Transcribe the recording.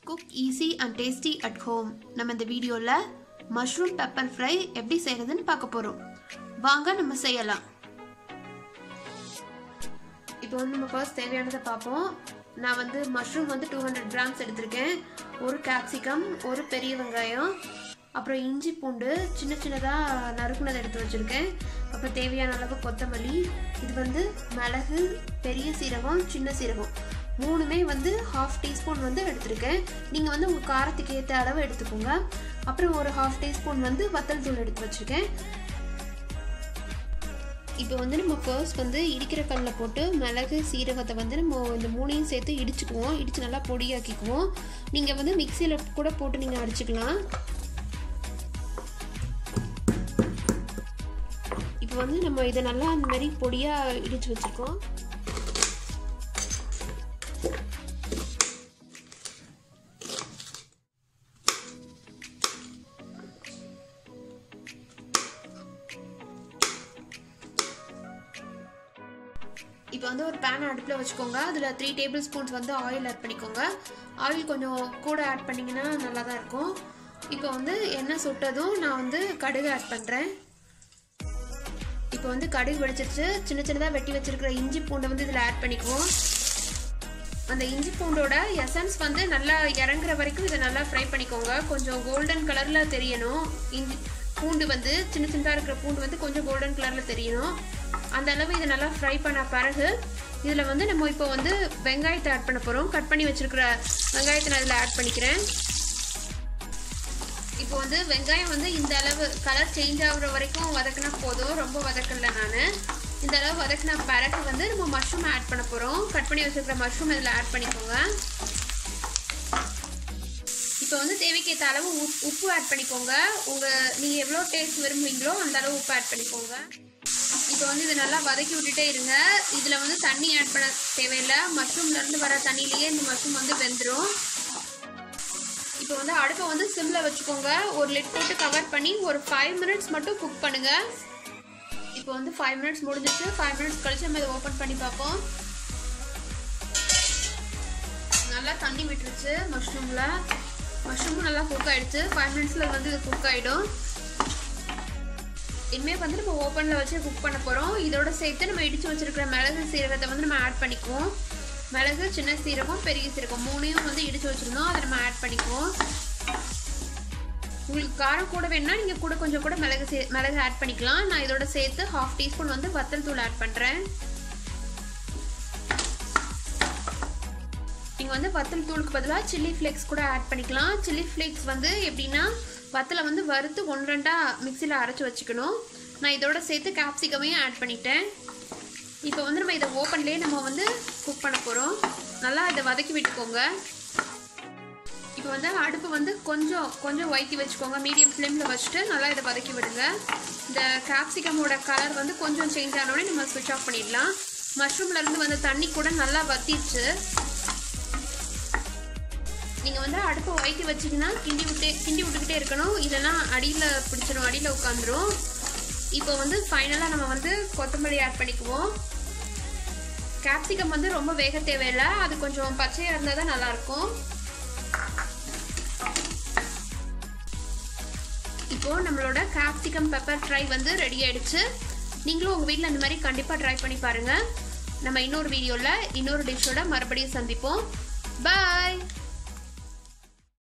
cook easy and tasty at home நம்ம இந்த வீடியோவில் மஷ்ரூம் பெப்பர் ஃப்ரை எப்படி செய்கிறதுன்னு பார்க்க போகிறோம் வாங்க நம்ம செய்யலாம் இப்போ வந்து நம்ம ஃபர்ஸ்ட் தேவையானதை பார்ப்போம் நான் வந்து மஷ்ரூம் வந்து டூ ஹண்ட்ரட் கிராம்ஸ் எடுத்திருக்கேன் ஒரு கேப்சிகம் ஒரு பெரிய வெங்காயம் அப்புறம் இஞ்சி பூண்டு சின்ன சின்னதாக நறுக்குனதை எடுத்து வச்சுருக்கேன் அப்புறம் தேவையான அளவு கொத்தமல்லி இது வந்து மிளகு பெரிய சீரகம் சின்ன சீரகம் மூணுமே வந்து ஹாஃப் டீஸ்பூன் வந்து எடுத்திருக்கேன் நீங்கள் வந்து உங்கள் காரத்துக்கு ஏற்ற அளவு எடுத்துக்கோங்க அப்புறம் ஒரு ஹாஃப் டீஸ்பூன் வந்து வத்தல் தூள் எடுத்து வச்சுருக்கேன் இப்போ வந்து நம்ம ஃபர்ஸ்ட் வந்து இடிக்கிற கல்லில் போட்டு மிளகு சீரகத்தை வந்து நம்ம இந்த மூணையும் சேர்த்து இடிச்சுக்குவோம் இடித்து நல்லா பொடியாக்கிக்குவோம் நீங்கள் வந்து மிக்சியில் கூட போட்டு நீங்கள் அடிச்சுக்கலாம் இப்போ வந்து நம்ம இதை நல்லா அந்த மாதிரி பொடியாக இடித்து வச்சுருக்கோம் இப்போ வந்து ஒரு பேன் அடுப்பில் வச்சுக்கோங்க அதில் த்ரீ டேபிள் ஸ்பூன்ஸ் வந்து ஆயில் ஆட் பண்ணிக்கோங்க ஆயில் கொஞ்சம் கூட ஆட் பண்ணிங்கன்னா நல்லா தான் இருக்கும் இப்போ வந்து எண்ணெய் சுட்டதும் நான் வந்து கடுகு ஆட் பண்ணுறேன் இப்போ வந்து கடுகு வெடிச்சிருச்சு சின்ன சின்னதாக வெட்டி வச்சிருக்கிற இஞ்சி பூண்டை வந்து இதில் ஆட் பண்ணிக்குவோம் அந்த இஞ்சி பூண்டோட எசன்ஸ் வந்து நல்லா இறங்குற வரைக்கும் இதை நல்லா ஃப்ரை பண்ணிக்கோங்க கொஞ்சம் கோல்டன் கலரில் தெரியணும் இஞ்சி பூண்டு வந்து சின்ன சின்னதாக இருக்கிற பூண்டு வந்து கொஞ்சம் கோல்டன் கலரில் தெரியணும் அந்த அளவு இதை நல்லா ஃப்ரை பண்ண பிறகு இதில் வந்து நம்ம இப்போ வந்து வெங்காயத்தை ஆட் பண்ண போகிறோம் கட் பண்ணி வச்சுருக்கிற வெங்காயத்தை நான் இதில் ஆட் பண்ணிக்கிறேன் இப்போ வந்து வெங்காயம் வந்து இந்த அளவு கலர் சேஞ்ச் ஆகுற வரைக்கும் வதக்கினா போதும் ரொம்ப வதக்கல நான் இந்த அளவு வதக்கின பிறகு வந்து நம்ம மஷ்ரூம் ஆட் பண்ண போகிறோம் கட் பண்ணி வச்சுருக்கிற மஷ்ரூம் இதில் ஆட் பண்ணிக்கோங்க இப்போ வந்து தேவைக்கேற்ற அளவு உப் உப்பு ஆட் பண்ணிக்கோங்க உங்கள் நீங்கள் எவ்வளோ டேஸ்ட் விரும்புவீங்களோ அந்த அளவு உப்பு ஆட் பண்ணிக்கோங்க இப்போ வந்து இதை நல்லா வதக்கி விட்டுட்டே இருங்க இதில் வந்து தண்ணி ஆட் பண்ண தேவையில்லை மஷ்ரூம்லேருந்து வர தண்ணியிலேயே இந்த மஷ்ரூம் வந்து வெந்துடும் இப்போ வந்து அடுப்பை வந்து சிம்மில் வச்சுக்கோங்க ஒரு லிட் போட்டு கவர் பண்ணி ஒரு ஃபைவ் மினிட்ஸ் மட்டும் குக் பண்ணுங்கள் இப்போ வந்து ஃபைவ் மினிட்ஸ் முடிஞ்சிச்சு ஃபைவ் மினிட்ஸ் கழிச்சு நம்ம இதை ஓப்பன் பண்ணி பார்ப்போம் நல்லா தண்ணி விட்டுருச்சு மஷ்ரூமில் மஷ்ரூமும் நல்லா குக் ஆகிடுச்சு ஃபைவ் மினிட்ஸில் வந்து இது குக் ஆகிடும் இனிமேல் வந்து நம்ம ஓப்பனில் வச்சு குக் பண்ண போகிறோம் இதோட சேர்த்து நம்ம இடித்து வச்சுருக்கிற மிளகு சீரகத்தை வந்து நம்ம ஆட் பண்ணிக்குவோம் மிளகு சின்ன சீரகம் பெரிய சீரகம் மூணையும் வந்து இடித்து வச்சுருந்தோம் அதை நம்ம ஆட் பண்ணிக்குவோம் உங்களுக்கு காரம் கூட வேணும்னா நீங்கள் கூட கொஞ்சம் கூட மிளகு சே மிளகு ஆட் பண்ணிக்கலாம் நான் இதோட சேர்த்து ஹாஃப் டீஸ்பூன் வந்து வத்தல் தூள் ஆட் பண்ணுறேன் நீங்கள் வந்து வத்தல் தூளுக்கு பதிலாக சில்லி ஃப்ளேக்ஸ் கூட ஆட் பண்ணிக்கலாம் சில்லி ஃப்ளேக்ஸ் வந்து எப்படின்னா வத்தலை வந்து வறுத்து ஒன்று ரெண்டாக மிக்சியில் அரைச்சி வச்சுக்கணும் நான் இதோட சேர்த்து கேப்சிகமையும் ஆட் பண்ணிட்டேன் இப்போ வந்து நம்ம இதை ஓப்பன்லேயே நம்ம வந்து குக் பண்ண போகிறோம் நல்லா இதை வதக்கி விட்டுக்கோங்க இப்போ வந்து அடுப்பு வந்து கொஞ்சம் கொஞ்சம் வைத்தி வச்சுக்கோங்க மீடியம் ஃப்ளேமில் வச்சுட்டு நல்லா இதை வதக்கி விடுங்க இந்த கேப்சிகமோட கலர் வந்து கொஞ்சம் சேஞ்ச் ஆனோடனே நம்ம ஸ்விட்ச் ஆஃப் பண்ணிடலாம் மஷ்ரூம்லேருந்து வந்து தண்ணி கூட நல்லா வத்திடுச்சு நீங்கள் வந்து அடுப்பை வைத்தி வச்சிங்கன்னா கிண்டி விட்டே கிண்டி விட்டுக்கிட்டே இருக்கணும் இல்லைன்னா அடியில் பிடிச்சிரும் அடியில் உட்காந்துரும் இப்போ வந்து ஃபைனலாக நம்ம வந்து கொத்தமல்லி ஆட் பண்ணிக்குவோம் கேப்சிகம் வந்து ரொம்ப வேக தேவையில்லை அது கொஞ்சம் பச்சையாக இருந்தால் தான் நல்லாயிருக்கும் இப்போது நம்மளோட கேப்சிகம் பெப்பர் ட்ரை வந்து ரெடி ஆயிடுச்சு நீங்களும் உங்கள் வீட்டில் இந்த மாதிரி கண்டிப்பாக ட்ரை பண்ணி பாருங்கள் நம்ம இன்னொரு வீடியோவில் இன்னொரு டிஷ்ஷோட மறுபடியும் சந்திப்போம் பாய்